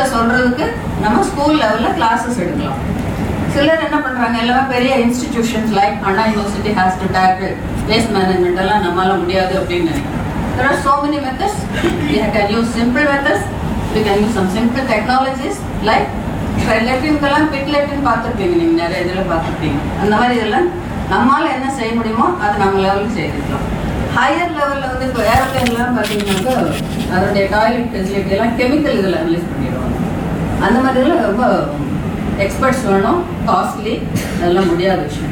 விஷயத்த சொல்றதுக்கு நம்ம ஸ்கூல் லெவல்ல கிளாஸஸ் எடுக்கலாம் சிலர் என்ன பண்றாங்க எல்லாமே பெரிய institutions like Anna university has to tackle waste management எல்லாம் நம்மளால முடியாது அப்படின்னு நினைக்கிறேன் There are so many methods. We can use simple methods. We can use some simple technologies like லெட்டின்கெல்லாம் பிட் லெட்டின் பார்த்துருப்பீங்க நீங்கள் நிறைய இதில் பார்த்துருப்பீங்க அந்த மாதிரி இதெல்லாம் நம்மால் என்ன செய்ய முடியுமோ அதை நம்ம லெவலுக்கு செய்திருக்கலாம் ஹையர் லெவலில் வந்து இப்போ ஏரோப்ளைன்லாம் பார்த்தீங்கன்னாக்கா அதனுடைய டாய்லெட் ஃபெசிலிட்டி எல்லாம் கெமிக்கல் இதில் அனலைஸ் பண்ணிடுவாங்க அந்த மாதிரிலாம் ரொம்ப எக்ஸ்பர்ட்ஸ் வேணும் காஸ்ட்லி அதெல்லாம் முடியாத விஷயம்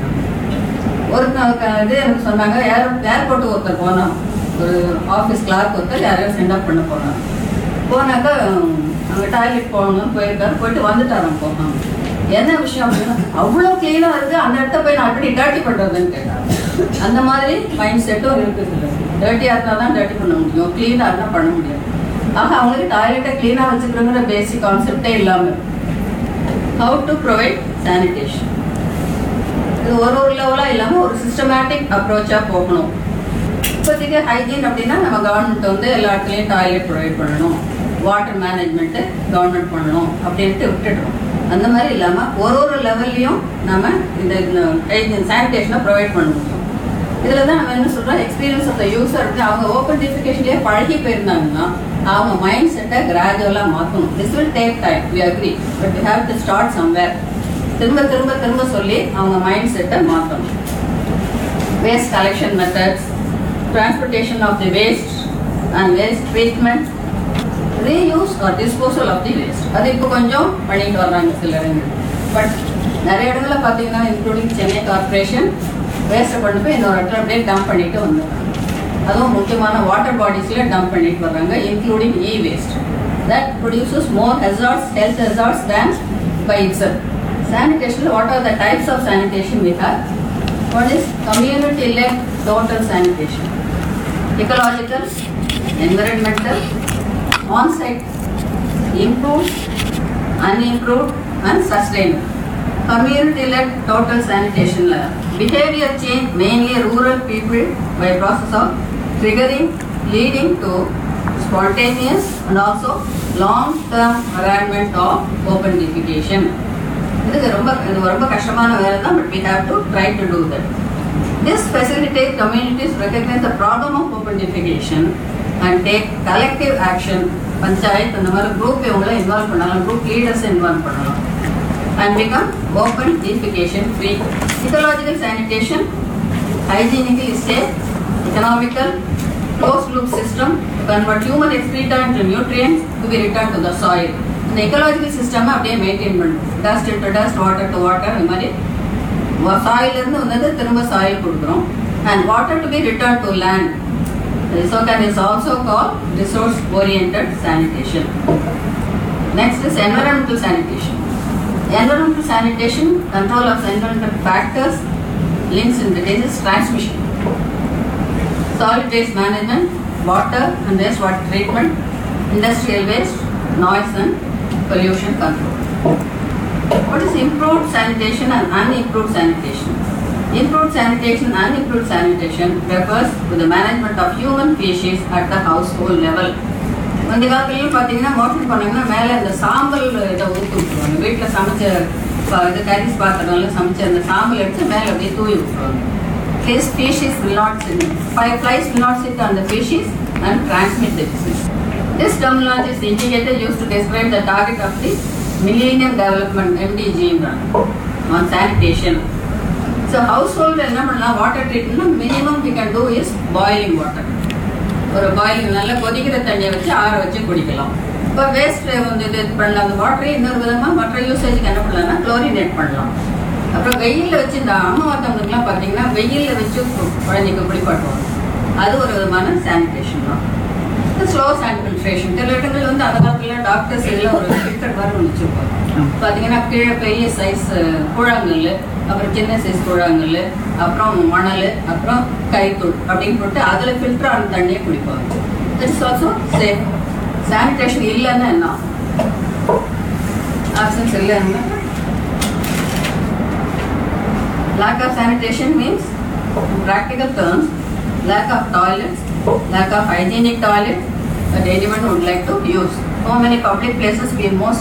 ஒரு க- க- இது எனக்கு சொன்னாங்க ஏர் ஏர்போர்ட்டுக்கு ஒருத்தர் போனோம் ஒரு ஆஃபீஸ் கிளார்க் ஒருத்தர் யாரையும் சென்ட் அப் பண்ண போனாங்க போனாக்கா அங்கே டாய்லெட் போகணும்னு போயிருக்காரு போயிட்டு வந்துட்டாராம் போகாம என்ன விஷயம் அப்படின்னா அவ்வளோ க்ளீனாக இருக்கு அந்த இடத்த போய் நான் எப்படி டேர்ட்டி பண்ணுறதுன்னு கேட்டாங்க அந்த மாதிரி மைண்ட் செட்டும் இருக்குது டேர்ட்டியாக இருந்தால் தான் டேர்ட்டி பண்ண முடியும் க்ளீனாக இருந்தால் பண்ண முடியாது ஆக அவங்களுக்கு டாய்லெட்டை க்ளீனாக வச்சுக்கிறோங்கிற பேசிக் கான்செப்டே இல்லாமல் ஹவு டு ப்ரொவைட் சானிடேஷன் இது ஒரு ஒரு லெவலாக இல்லாமல் ஒரு சிஸ்டமேட்டிக் அப்ரோச்சாக போகணும் இப்போதைக்கு ஹைஜீன் அப்படின்னா நம்ம கவர்மெண்ட் வந்து எல்லா இடத்துலையும் டாய்லெட் ப்ரொவைட் பண்ணணும் வாட்டர் மேனேஜ்மெண்ட்டு கவர்மெண்ட் பண்ணணும் அப்படின்ட்டு விட்டுடுறோம் அந்த மாதிரி இல்லாமல் ஒரு ஒரு லெவல்லையும் நம்ம இந்த ஹைஜீன் சானிடேஷனை ப்ரொவைட் பண்ண முடியும் இதில் தான் நம்ம என்ன சொல்கிறோம் எக்ஸ்பீரியன்ஸ் ஆஃப் த யூசர் வந்து அவங்க ஓப்பன் டிஃபிகேஷன்லேயே பழகி போயிருந்தாங்கன்னா அவங்க மைண்ட் செட்டை கிராஜுவலாக மாற்றணும் this will take time we agree but we have to start somewhere திரும்ப திரும்ப திரும்ப சொல்லி அவங்க மைண்ட் செட்டை மாற்றணும் waste collection methods, transportation of the waste and waste treatment, reuse or disposal of the waste. அது இப்போ கொஞ்சம் பண்ணிட்டு வர்றாங்க சில இடங்கள் பட் நிறைய இடங்கள்ல பார்த்தீங்கன்னா இன்க்ளூடிங் சென்னை கார்பரேஷன் வேஸ்ட்டை கொண்டு போய் இன்னொரு இடத்துல அப்படியே டம்ப் பண்ணிட்டு வந்துடுறாங்க அதுவும் முக்கியமான வாட்டர் பாடிஸ்ல டம்ப் பண்ணிட்டு வர்றாங்க including e waste that produces more hazards health hazards than by itself sanitation what are the types of sanitation we have one is community led total sanitation ecological environmental on site improved unimproved and sustainable community led total sanitation la behavior change mainly rural people by process of triggering leading to spontaneous and also long term arrangement of open defecation இது ரொம்ப இது ரொம்ப கஷ்டமான வேலை தான் but we have to try to do that this facilitate communities recognise the problem of open defecation and take collective action panchayat அந்த மாதிரி group இவங்களை இன்வால்வ் பண்ணலாம் குரூப் லீடர்ஸ் இன்வால்வ் பண்ணலாம் and become open defecation free ecological sanitation hygienically safe economical closed loop system to convert human excreta into nutrients to be returned to the soil. இந்த ecological system அப்படியே maintain பண்ணும் dust to dust water to water இந்த மாதிரி soil இருந்து வந்தது திரும்ப soil கொடுக்குறோம் and water to be return to land so can is also call resource orient sanitation next is environmental sanitation. Environmental sanitation, control of environmental factors, links in the disease transmission. Solid waste management, water and wastewater treatment, industrial waste, noise and pollution control. What is improved sanitation and unimproved sanitation? Improved sanitation and unimproved sanitation refers to the management of human feces at the household level. முந்தைய காலத்துலயும் பார்த்தீங்கன்னா motion பண்ணாங்கன்னா மேலே இந்த சாம்பல் இதை ஊற்றி விட்டுருவாங்க வீட்டில் சமைச்ச ப- இது கரிஸ் பாத்திரம்ல சமைச்ச அந்த சாம்பல் எடுத்து மேலே அப்படியே தூவி விட்டுருவாங்க His species will not sit. Five flies will not sit on the species and transmit the disease. This terminology is indicated used to describe the target of the Millennium Development MDG on sanitation. So household என்ன பண்ணலாம் water treatment minimum we can do is boiling water. ஒரு boiling நல்லா கொதிக்கிற தண்ணியை வச்சு ஆற வச்சு குடிக்கலாம் இப்போ வேஸ்ட் வந்து இது பண்ணலாம் அந்த வாட்டரை இன்னொரு விதமாக மற்ற யூசேஜுக்கு என்ன பண்ணலாம்னா குளோரினேட் பண்ணலாம் அப்புறம் வெயிலில் வச்சு இந்த அம்மா வாத்தவங்களுக்குலாம் பார்த்தீங்கன்னா வெயிலில் வச்சு கு- குழந்தைக்கு குளிப்பாட்டுவாங்க அது ஒரு விதமான சானிடேஷன் தான் ஸ்லோ சானிடேஷன் சில இடங்கள் வந்து அந்த காலத்துல டாக்டர்ஸ் எல்லாம் ஒரு ஃபில்டர் மாதிரி ஒன்று வச்சிருப்பாங்க பார்த்தீங்கன்னா கீழே பெரிய சைஸ் கூழாங்கல் அப்புறம் சின்ன சைஸ் கூழாங்கல் அப்புறம் மணல் அப்புறம் கைத்தூள் அப்படின்னு போட்டு அதில் ஃபில்டர் ஆன தண்ணியை குடிப்பாங்க இட்ஸ் ஆல்சோ சேஃப் சானிடேஷன் இல்லைன்னா என்ன ஆப்சன்ஸ் இல்லைன்னா Lack of sanitation means, in practical terms, lack of toilets, lack of hygienic toilets that anyone would like to use. So many public places we most